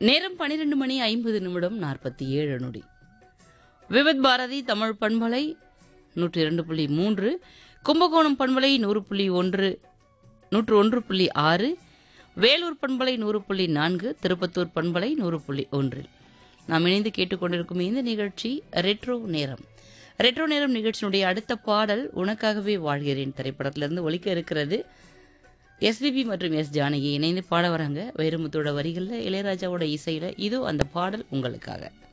நேரம் பன்னிரெண்டு மணி ஐம்பது நிமிடம் நாற்பத்தி ஏழு நொடி விவித் பாரதி தமிழ் பண்பலை நூற்றி இரண்டு புள்ளி மூன்று கும்பகோணம் பண்பலை நூறு புள்ளி ஒன்று நூற்று ஒன்று புள்ளி ஆறு வேலூர் பண்பலை நூறு புள்ளி நான்கு திருப்பத்தூர் பண்பலை நூறு புள்ளி ஒன்றில் நாம் இணைந்து கேட்டுக்கொண்டிருக்கும் இந்த நிகழ்ச்சி ரெட்ரோ நேரம் ரெட்ரோ நேரம் நிகழ்ச்சியினுடைய அடுத்த பாடல் உனக்காகவே வாழ்கிறேன் திரைப்படத்திலிருந்து ஒலிக்க இருக்கிறது எஸ்பிபி மற்றும் எஸ் ஜானகி இணைந்து பாட வராங்க வைரமுத்தோட வரிகளில் இளையராஜாவோட இசையில் இதோ அந்த பாடல் உங்களுக்காக